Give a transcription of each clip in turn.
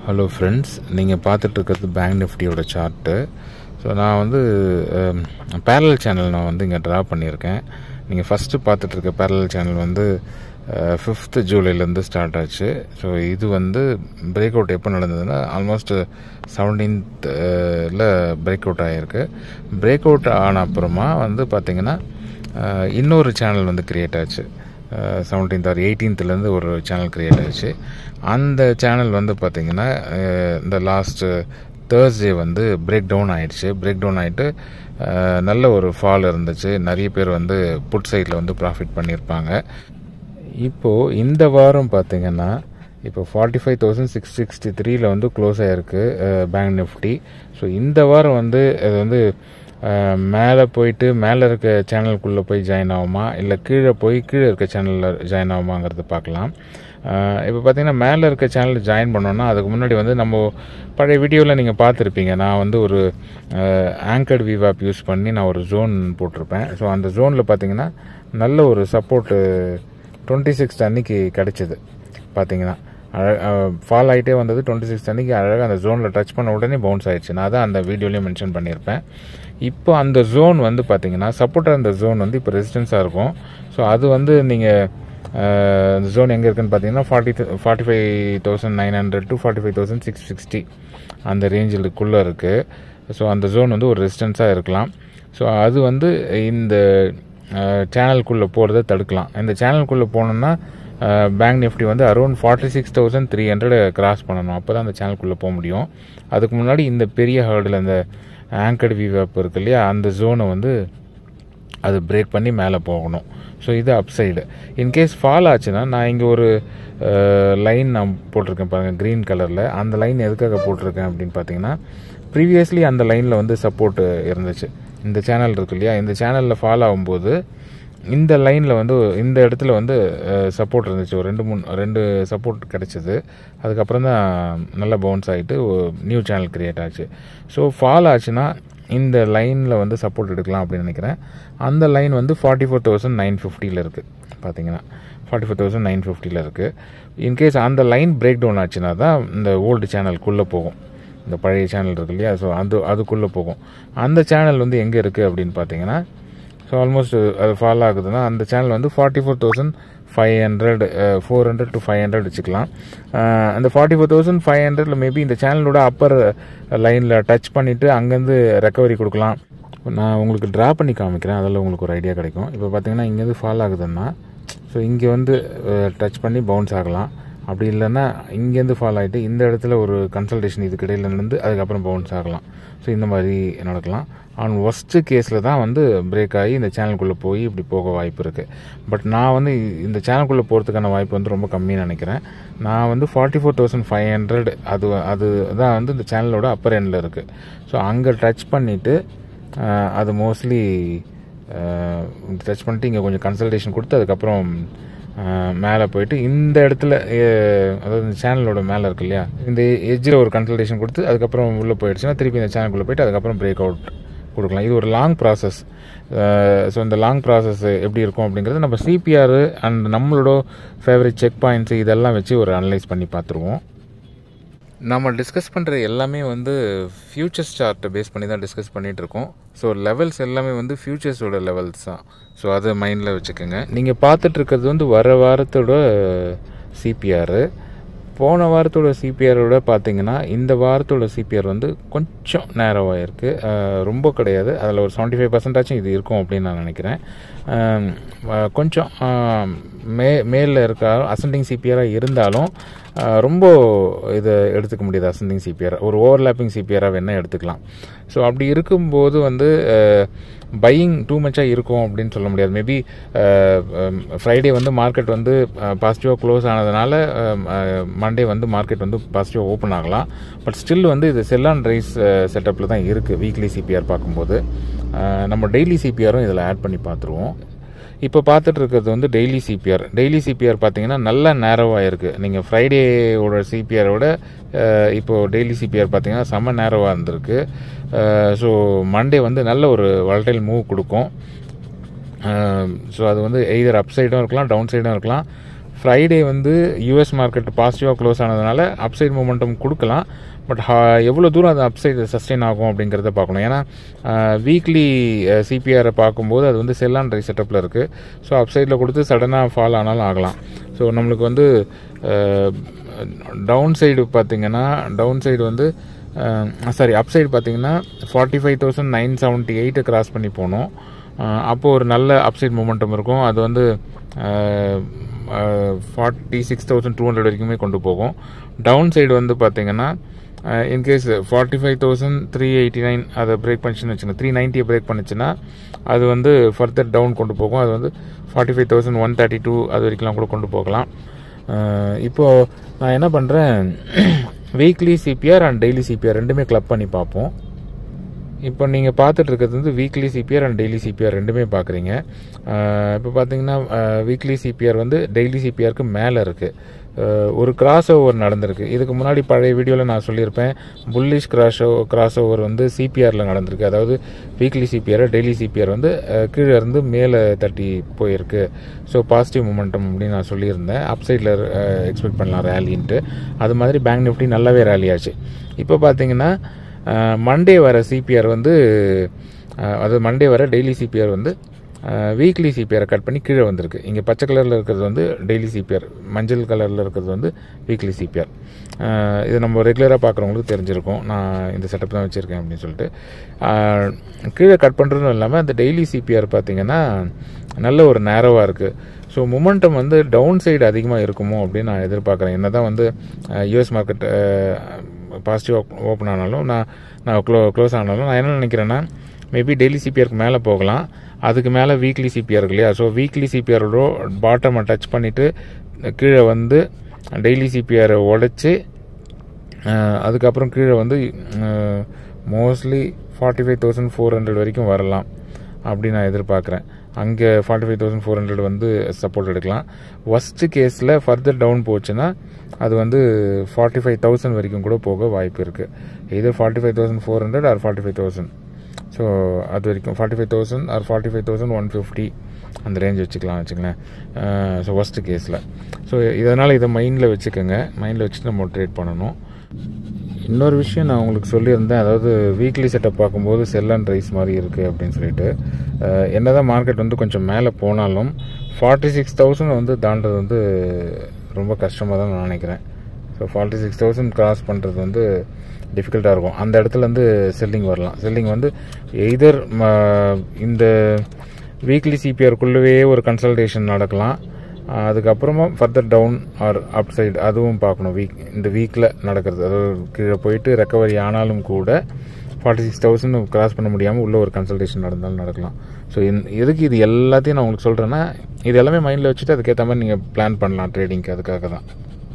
hello friends நீங்கள் பார்த்துட்டு இருக்கிறது பேங்க் நிஃப்டியோட சார்ட்டு ஸோ நான் வந்து பேரல் சேனல் நான் வந்து இங்கே ட்ரா பண்ணியிருக்கேன் நீங்கள் ஃபஸ்ட்டு பார்த்துட்டு இருக்க பேரல் சேனல் வந்து ஃபிஃப்த்து ஜூலைலேருந்து ஸ்டார்ட் ஆச்சு ஸோ இது வந்து பிரேக் அவுட் எப்போ நடந்ததுன்னா ஆல்மோஸ்ட் செவன்டீன்த்தில் பிரேக் அவுட் ஆகிருக்கு பிரேக் அவுட் ஆன அப்புறமா வந்து பார்த்திங்கன்னா இன்னொரு சேனல் வந்து க்ரியேட் ஆச்சு செவன்டீன்த் ஆர் எயிட்டீன்த்துலேருந்து ஒரு சேனல் க்ரியேட் ஆச்சு அந்த சேனல் வந்து பார்த்திங்கன்னா இந்த லாஸ்ட்டு தேர்ஸ்டே வந்து பிரேக் டவுன் ஆகிடுச்சு பிரேக் டவுன் ஆகிட்டு நல்ல ஒரு ஃபால் இருந்துச்சு நிறைய பேர் வந்து புட் சைடில் வந்து ப்ராஃபிட் பண்ணியிருப்பாங்க இப்போது இந்த வாரம் பார்த்திங்கன்னா இப்போ forty five thousand six sixty த்ரீல வந்து க்ளோஸ் ஆகிருக்கு பேங்க் நிஃப்டி ஸோ இந்த வாரம் வந்து அது வந்து மேலே போயிட்டு மேலே இருக்க சேனலுக்குள்ளே போய் ஜாயின் ஆகுமா இல்லை கீழே போய் கீழே இருக்க சேனலில் ஜாயின் ஆகுமாங்கிறது பார்க்கலாம் இப்போ பார்த்தீங்கன்னா மேலே இருக்க சேனல் ஜாயின் பண்ணோன்னா அதுக்கு முன்னாடி வந்து நம்ம பழைய வீடியோவில் நீங்கள் பார்த்துருப்பீங்க நான் வந்து ஒரு ஆங்கர்ட் விவாப் யூஸ் பண்ணி நான் ஒரு ஜோன் போட்டிருப்பேன் ஸோ அந்த ஜோனில் பார்த்தீங்கன்னா நல்ல ஒரு சப்போர்ட்டு டுவெண்ட்டி சிக்ஸ் அன்னைக்கு கிடச்சிது பார்த்தீங்கன்னா ஃபால் ஆகிட்டே வந்தது டுவெண்ட்டி சிக்ஸ் அன்னைக்கு அழகாக அந்த ஜோனில் டச் பண்ண உடனே பவுன்ஸ் ஆயிடுச்சு நான் தான் அந்த வீடியோலேயும் மென்ஷன் பண்ணியிருப்பேன் இப்போ அந்த ஜோன் வந்து பார்த்தீங்கன்னா சப்போர்ட்டாக அந்த ஜோன் வந்து இப்போ ரெசிஸ்டன்ஸாக இருக்கும் ஸோ அது வந்து நீங்கள் இந்த ஜோன் எங்கே இருக்குன்னு பார்த்தீங்கன்னா forty forty five thousand nine hundred to forty five thousand six sixty அந்த ரேஞ்சிலுக்குள்ளே இருக்குது ஸோ அந்த ஜோன் வந்து ஒரு ரெசிஸ்டன்ஸாக இருக்கலாம் ஸோ அது வந்து இந்த சேனலுக்குள்ளே போகிறத தடுக்கலாம் இந்த சேனலுக்குள்ளே போனோம்னா பேங்க் நிஃப்டி வந்து around forty six thousand three hundred cross பண்ணணும் அப்போ தான் அந்த சேனலுக்குள்ளே போக முடியும் அதுக்கு முன்னாடி இந்த பெரிய ஹேர்டில் அந்த ஆங்கர்டு விவாப் இருக்கு இல்லையா அந்த ஜோனை வந்து அது பிரேக் பண்ணி மேலே போகணும் ஸோ இது அப் சைடு இன்கேஸ் ஃபால் ஆச்சுன்னா நான் இங்கே ஒரு லைன் நான் போட்டிருக்கேன் பாருங்கள் க்ரீன் கலரில் அந்த லைன் எதுக்காக போட்டிருக்கேன் அப்படின்னு பார்த்தீங்கன்னா ப்ரீவியஸ்லி அந்த லைனில் வந்து சப்போர்ட் இருந்துச்சு இந்த சேனல் இருக்கு இல்லையா இந்த சேனலில் ஃபால் ஆகும்போது இந்த லைனில் வந்து இந்த இடத்துல வந்து சப்போர்ட் இருந்துச்சு ஒரு ரெண்டு மூணு ரெண்டு சப்போர்ட் கிடச்சிது அதுக்கப்புறம் தான் நல்லா பவுன்ஸ் ஆகிட்டு நியூ சேனல் க்ரியேட் ஆச்சு ஸோ ஃபால் ஆச்சுன்னா இந்த லைனில் வந்து சப்போர்ட் எடுக்கலாம் அப்படின்னு நினைக்கிறேன் அந்த லைன் வந்து ஃபார்ட்டி ஃபோர் தௌசண்ட் நைன் ஃபிஃப்டியில் இருக்குது பார்த்தீங்கன்னா ஃபார்ட்டி ஃபோர் தௌசண்ட் நைன் ஃபிஃப்டியில் இருக்குது இன்கேஸ் அந்த லைன் பிரேக் டவுன் ஆச்சுன்னா தான் இந்த ஓல்டு சேனலுக்குள்ளே போகும் இந்த பழைய சேனல் இருக்கு இல்லையா ஸோ அது அதுக்குள்ளே போகும் அந்த சேனல் வந்து எங்கே இருக்குது அப்படின்னு பார்த்தீங்கன்னா ஸோ ஆல்மோஸ்ட் அது ஃபாலோ ஆகுதுன்னா அந்த சேனல் வந்து forty four thousand five hundred four hundred to five hundred வச்சுக்கலாம் அந்த ஃபார்ட்டி ஃபோர் தௌசண்ட் ஃபைவ் ஹண்ட்ரட்ல மேபி இந்த சேனலோட அப்பர் லைனில் டச் பண்ணிவிட்டு அங்கேருந்து ரெக்கவரி கொடுக்கலாம் நான் உங்களுக்கு ட்ரா பண்ணி காமிக்கிறேன் அதில் உங்களுக்கு ஒரு ஐடியா கிடைக்கும் இப்போ பார்த்தீங்கன்னா இங்கேருந்து ஃபால் ஆகுதுன்னா ஸோ இங்கே வந்து டச் பண்ணி பவுன்ஸ் ஆகலாம் அப்படி இல்லைன்னா இங்கேருந்து ஃபால் ஆகிட்டு இந்த இடத்துல ஒரு கன்சல்டேஷன் இதுக்கு இடையில இருந்து அதுக்கப்புறம் பவுன்ஸ் ஆகலாம் ஸோ இந்த மாதிரி நடக்கலாம் ஆன் ஒஸ்ட்டு கேஸில் தான் வந்து பிரேக் ஆகி இந்த சேனலுக்குள்ளே போய் இப்படி போக வாய்ப்பு இருக்குது பட் நான் வந்து இந்த சேனலுக்குள்ளே போகிறதுக்கான வாய்ப்பு வந்து ரொம்ப கம்மின்னு நினைக்கிறேன் நான் வந்து forty four thousand five hundred அது அது தான் வந்து இந்த சேனலோட அப்பர் எண்டில் இருக்குது ஸோ அங்கே டச் பண்ணிவிட்டு அது மோஸ்ட்லி டச் பண்ணிட்டு இங்கே கொஞ்சம் கன்சல்டேஷன் கொடுத்து அதுக்கப்புறம் மேலே போயிட்டு இந்த இடத்துல அதாவது இந்த சேனலோட மேலே இருக்கு இல்லையா இந்த எஜ்ஜில் ஒரு கன்சல்டேஷன் கொடுத்து அதுக்கப்புறம் உள்ளே போயிடுச்சுன்னா திருப்பி இந்த சேனலுக்குள்ளே போயிட்டு அதுக்கப்புறம் பிரேக் அவுட் கொடுக்கலாம் இது ஒரு லாங் ப்ராசஸ் ஸோ இந்த லாங் ப்ராசஸ் எப்படி இருக்கும் அப்படிங்கிறது நம்ம சிபிஆர் அண்ட் நம்மளோட ஃபேவரட் செக் பாயிண்ட்ஸ் இதெல்லாம் வச்சு ஒரு அனலைஸ் பண்ணி பார்த்துருவோம் நம்ம டிஸ்கஸ் பண்ணுற எல்லாமே வந்து ஃபியூச்சர்ஸ் சார்ட்டை பேஸ் பண்ணி தான் டிஸ்கஸ் பண்ணிகிட்டு இருக்கோம் ஸோ லெவல்ஸ் எல்லாமே வந்து ஃபியூச்சர்ஸோட லெவல்ஸ் தான் ஸோ அதை மைண்டில் வச்சுக்கோங்க நீங்கள் பார்த்துட்ருக்கிறது வந்து வர வாரத்தோட சிபிஆர் போன வாரத்தோட சிபிஆரோட பார்த்தீங்கன்னா இந்த வாரத்தோட சிபிஆர் வந்து கொஞ்சம் நேரவாக இருக்குது ரொம்ப கிடையாது அதில் ஒரு செவன்ட்டி ஃபைவ் பர்சன்டாச்சும் இது இருக்கும் அப்படின்னு நான் நினைக்கிறேன் கொஞ்சம் மே மேலில் இருக்க அசண்டிங் சிபிஆராக இருந்தாலும் ரொம்ப இதை எடுத்துக்க முடியாது அசண்டிங் சிபிஆர் ஒரு ஓவர்லேப்பிங் சிபிஆராக வேணால் எடுத்துக்கலாம் ஸோ அப்படி இருக்கும்போது வந்து பையிங் டூ மச்சாக இருக்கும் அப்படின்னு சொல்ல முடியாது மேபி ஃப்ரைடே வந்து மார்க்கெட் வந்து பாசிட்டிவாக க்ளோஸ் ஆனதுனால மண்டே வந்து மார்க்கெட் வந்து பாசிட்டிவாக ஓப்பன் ஆகலாம் பட் ஸ்டில் வந்து இது செல் அண்ட் ரைஸ் செட்டப்பில் தான் இருக்குது வீக்லி சிபிஆர் பார்க்கும்போது நம்ம டெய்லி சிபிஆரும் இதில் ஆட் பண்ணி பார்த்துருவோம் இப்போ பார்த்துட்டு இருக்கிறது வந்து டெய்லி சிபிஆர் டெய்லி சிபிஆர் பார்த்தீங்கன்னா நல்ல நேரவாக இருக்குது நீங்கள் ஃப்ரைடேவோட சிபிஆரோட இப்போது டெய்லி சிபிஆர் பார்த்தீங்கன்னா செம்ம நேரவாக இருந்திருக்கு ஸோ மண்டே வந்து நல்ல ஒரு வல்டைல் மூவ் கொடுக்கும் ஸோ அது வந்து எய்தர் அப் சைடும் இருக்கலாம் டவுன் சைடும் இருக்கலாம் ஃப்ரைடே வந்து யூஎஸ் மார்க்கெட் பாசிட்டிவாக க்ளோஸ் ஆனதுனால அப்சைட் மூமெண்டம் கொடுக்கலாம் பட் எவ்வளோ தூரம் அது அப்சைட் சஸ்டெயின் ஆகும் அப்படிங்கிறத பார்க்கணும் ஏன்னா வீக்லி சிபிஆரை பார்க்கும்போது அது வந்து செல் அண்ட் ரை செட்டப்பில் இருக்குது ஸோ அப்சைடில் கொடுத்து சடனாக ஃபால் ஆனாலும் ஆகலாம் ஸோ நம்மளுக்கு வந்து டவுன் சைடு பார்த்தீங்கன்னா டவுன் சைடு வந்து சாரி அப் சைடு பார்த்தீங்கன்னா forty five thousand nine seventy எயிட்டை கிராஸ் பண்ணி போனோம் அப்போது ஒரு நல்ல அப்சைட் மூமெண்டம் இருக்கும் அது வந்து forty six thousand two hundred வரைக்குமே கொண்டு போகும் டவுன் சைடு வந்து பார்த்தீங்கன்னா in case forty five thousand three eighty nine அதை பிரேக் பண்ணிச்சுன்னு வச்சுங்க த்ரீ நைன்ட்டியை பிரேக் பண்ணிச்சுன்னா அது வந்து ஃபர்தர் டவுன் கொண்டு போகும் அது வந்து forty five thousand one thirty two அது வரைக்கும்லாம் கூட கொண்டு போகலாம் இப்போது நான் என்ன பண்ணுறேன் weekly CPR and daily CPR ரெண்டுமே கிளப் பண்ணி பார்ப்போம் இப்போ நீங்கள் பார்த்துட்டு இருக்கிறது வந்து weekly CPR and daily CPR ரெண்டுமே பார்க்குறீங்க இப்போ பார்த்தீங்கன்னா வீக்லி சிபிஆர் வந்து டெய்லி சிபிஆருக்கு மேலே இருக்குது ஒரு கிராஸ் ஓவர் நடந்திருக்கு இதுக்கு முன்னாடி பழைய வீடியோவில் நான் சொல்லியிருப்பேன் புல்லிஷ் கிராஸ் கிராஸ் ஓவர் வந்து சிபிஆரில் நடந்திருக்கு அதாவது வீக்லி சிபிஆர் டெய்லி சிபிஆர் வந்து கீழே இருந்து மேலே தட்டி போயிருக்கு ஸோ பாசிட்டிவ் மூமெண்டம் அப்படின்னு நான் சொல்லியிருந்தேன் அப்சைடில் எக்ஸ்பெக்ட் பண்ணலாம் ரேலின்ட்டு அது மாதிரி பேங்க் நிஃப்டி நல்லாவே ரேலி ஆச்சு இப்போ பார்த்தீங்கன்னா மண்டே வர சிபிஆர் வந்து அது மண்டே வர டெய்லி சிபிஆர் வந்து வீக்லி சிபிஆரை கட் பண்ணி கீழே வந்திருக்கு இங்கே பச்சை கலரில் இருக்கிறது வந்து டெய்லி சிபிஆர் மஞ்சள் கலரில் இருக்கிறது வந்து வீக்லி சிபிஆர் இது நம்ம ரெகுலராக பார்க்குறவங்களுக்கு தெரிஞ்சிருக்கும் நான் இந்த செட்டப் தான் வச்சுருக்கேன் அப்படின்னு சொல்லிட்டு கீழே கட் பண்ணுறதும் இல்லாமல் அந்த டெய்லி சிபிஆர் பார்த்திங்கன்னா நல்ல ஒரு நேரோவாக இருக்குது ஸோ மொமெண்டம் வந்து டவுன் சைடு அதிகமாக இருக்குமோ அப்படின்னு நான் எதிர்பார்க்குறேன் என்ன தான் வந்து யூஎஸ் மார்க்கெட் பாசிட்டிவாக ஓப்பன் ஆனாலும் நான் நான் க்ளோ க்ளோஸ் ஆனாலும் நான் என்ன நினைக்கிறேன்னா மேபி டெய்லி சிபிஆருக்கு மேலே போகலாம் அதுக்கு மேலே வீக்லி சிபிஆர் இருக்கு இல்லையா ஸோ வீக்லி சிபிஆரோட பாட்டமை டச் பண்ணிவிட்டு கீழே வந்து டெய்லி சிபிஆரை உடச்சி அதுக்கப்புறம் கீழே வந்து mostly forty five thousand four hundred வரைக்கும் வரலாம் அப்படின்னு நான் எதிர்பார்க்குறேன் அங்கே forty five thousand four hundred வந்து சப்போர்ட் எடுக்கலாம் ஒஸ்ட்டு கேஸில் ஃபர்தர் டவுன் போச்சுன்னா அது வந்து ஃபார்ட்டி ஃபைவ் தௌசண்ட் வரைக்கும் கூட போக வாய்ப்பு இருக்குது இது forty five thousand four hundred or forty five thousand so அது வரைக்கும் forty five thousand or forty five thousand one fifty அந்த ரேஞ்ச் வச்சுக்கலாம் வச்சுங்களேன் ஸோ ஒஸ்ட்டு கேஸில் ஸோ இதனால் இதை மைண்டில் வச்சுக்கோங்க மைண்டில் வச்சுட்டு நம்ம ட்ரேட் பண்ணணும் இன்னொரு விஷயம் நான் உங்களுக்கு சொல்லியிருந்தேன் அதாவது வீக்லி செட்டப் பார்க்கும்போது செல் அண்ட் ரைஸ் மாதிரி இருக்குது அப்படின்னு சொல்லிட்டு என்ன தான் மார்க்கெட் வந்து கொஞ்சம் மேலே போனாலும் ஃபார்ட்டி சிக்ஸ் தௌசண்ட் வந்து தாண்டது வந்து ரொம்ப கஷ்டமாக தான் நான் நினைக்கிறேன் so forty six thousand cross பண்ணுறது வந்து டிஃபிகல்ட்டாக இருக்கும் அந்த இடத்துல வந்து செல்லிங் வரலாம் செல்லிங் வந்து எய்தர் இந்த வீக்லி சிபிஆருக்குள்ளவே ஒரு கன்சல்டேஷன் நடக்கலாம் அதுக்கப்புறமா further down or up side அதுவும் பார்க்கணும் வீக் இந்த வீக்கில் நடக்கிறது அதாவது கீழே போயிட்டு ரெக்கவரி ஆனாலும் கூட ஃபார்ட்டி சிக்ஸ் தௌசண்ட் கிராஸ் பண்ண முடியாமல் உள்ள ஒரு கன்சல்டேஷன் நடந்தாலும் நடக்கலாம் ஸோ எதுக்கு இது எல்லாத்தையும் நான் உங்களுக்கு சொல்கிறேன்னா இது எல்லாமே மைண்டில் வச்சுட்டு அதுக்கேற்ற மாதிரி நீங்கள் பிளான் பண்ணலாம் ட்ரேடிங்க்கு அதுக்காக தான்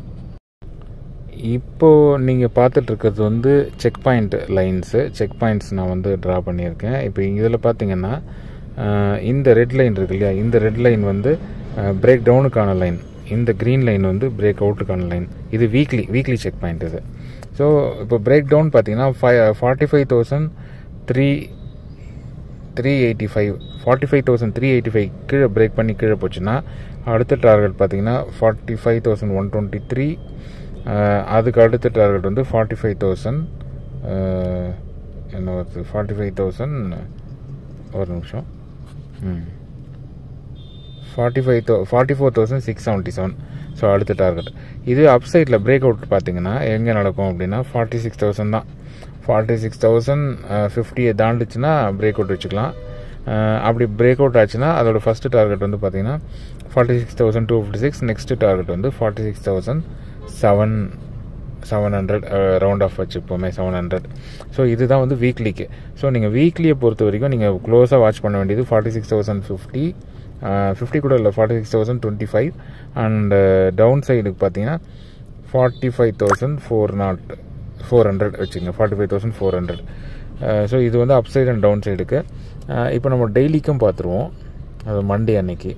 இப்போது நீங்கள் பார்த்துட்டு இருக்கிறது வந்து check point lines check points நான் வந்து ட்ரா பண்ணியிருக்கேன் இப்போ இதில் பார்த்தீங்கன்னா இந்த ரெட் லைன் இருக்கு இல்லையா இந்த ரெட் லைன் வந்து பிரேக் டவுனுக்கான லைன் இந்த க்ரீன் லைன் வந்து பிரேக் அவுட்டுக்கான லைன் இது வீக்லி வீக்லி செக் பாயிண்ட் இது ஸோ இப்போ பிரேக் டவுன் பார்த்தீங்கன்னா five forty five thousand three three eighty five forty five thousand three eighty five கீழே பிரேக் பண்ணி கீழே போச்சுன்னா அடுத்த டார்கெட் பார்த்தீங்கன்னா forty five thousand one twenty three அதுக்கு அடுத்த டார்கெட் வந்து ஃபார்ட்டி ஃபைவ் தௌசண்ட் என்ன வருது ஃபார்ட்டி ஃபைவ் தௌசண்ட் ஒரு நிமிஷம் ம் forty five thou forty four thousand six seventy seven so அடுத்த டார்கெட் இது அப் சைடில் பிரேக் அவுட் பார்த்தீங்கன்னா எங்கே நடக்கும் அப்படின்னா ஃபார்ட்டி சிக்ஸ் தௌசண்ட் தான் ஃபார்ட்டி சிக்ஸ் தௌசண்ட் ஃபிஃப்டியை தாண்டுச்சுன்னா பிரேக் அவுட் வச்சுக்கலாம் அப்படி பிரேக் அவுட் ஆச்சுன்னா அதோட ஃபஸ்ட்டு டார்கெட் வந்து பார்த்தீங்கன்னா forty six thousand two fifty six next target வந்து forty six thousand seven seven hundred round off வச்சுப்போமே செவன் ஹண்ட்ரட் ஸோ இதுதான் வந்து வீக்லிக்கு ஸோ நீங்கள் வீக்லியை பொறுத்த வரைக்கும் நீங்கள் க்ளோஸாக வாட்ச் பண்ண வேண்டியது forty six thousand fifty fifty கூட இல்லை forty six thousand twenty five and down சைடுக்கு பார்த்தீங்கன்னா forty five thousand four not four hundred வச்சுங்க forty five thousand four hundred so இது வந்து அப் சைடு அண்ட் டவுன் சைடுக்கு இப்போ நம்ம டெய்லிக்கும் பார்த்துருவோம் அது மண்டே அன்னைக்கு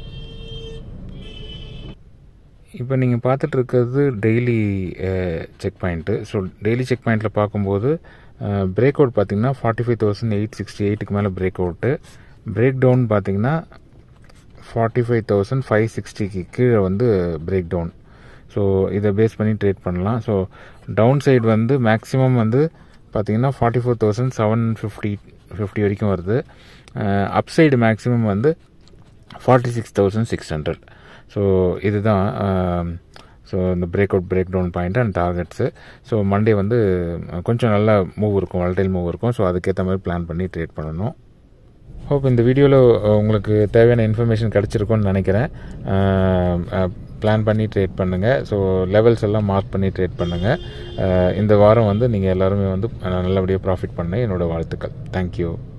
இப்போ நீங்கள் பார்த்துட்டு இருக்கிறது daily check point so daily check பாயிண்ட்டில் பார்க்கும்போது பிரேக் அவுட் பார்த்தீங்கன்னா forty five thousand eight sixty எயிட்டுக்கு மேலே பிரேக் அவுட்டு பிரேக் டவுன் பார்த்தீங்கன்னா ஃபார்ட்டி ஃபைவ் தௌசண்ட் ஃபைவ் சிக்ஸ்டிக்கு கீழே வந்து பிரேக் டவுன் ஸோ இதை பேஸ் பண்ணி ட்ரேட் பண்ணலாம் ஸோ டவுன் சைடு வந்து மேக்ஸிமம் வந்து பார்த்தீங்கன்னா forty four thousand seven fifty fifty வரைக்கும் வருது அப் சைடு மேக்ஸிமம் வந்து forty six thousand six hundred so இதுதான் ஸோ இந்த break out break down point and targets so Monday வந்து கொஞ்சம் நல்ல மூவ் இருக்கும் வால்டைல் மூவ் இருக்கும் ஸோ அதுக்கேற்ற மாதிரி பிளான் பண்ணி ட்ரேட் பண்ணணும் ஹோப் இந்த வீடியோவில் உங்களுக்கு தேவையான இன்ஃபர்மேஷன் கிடச்சிருக்கும்னு நினைக்கிறேன் பிளான் பண்ணி ட்ரேட் பண்ணுங்கள் ஸோ லெவல்ஸ் எல்லாம் மார்க் பண்ணி ட்ரேட் பண்ணுங்கள் இந்த வாரம் வந்து நீங்கள் எல்லாருமே வந்து நல்லபடியாக ப்ராஃபிட் பண்ண என்னோடய வாழ்த்துக்கள் தேங்க்யூ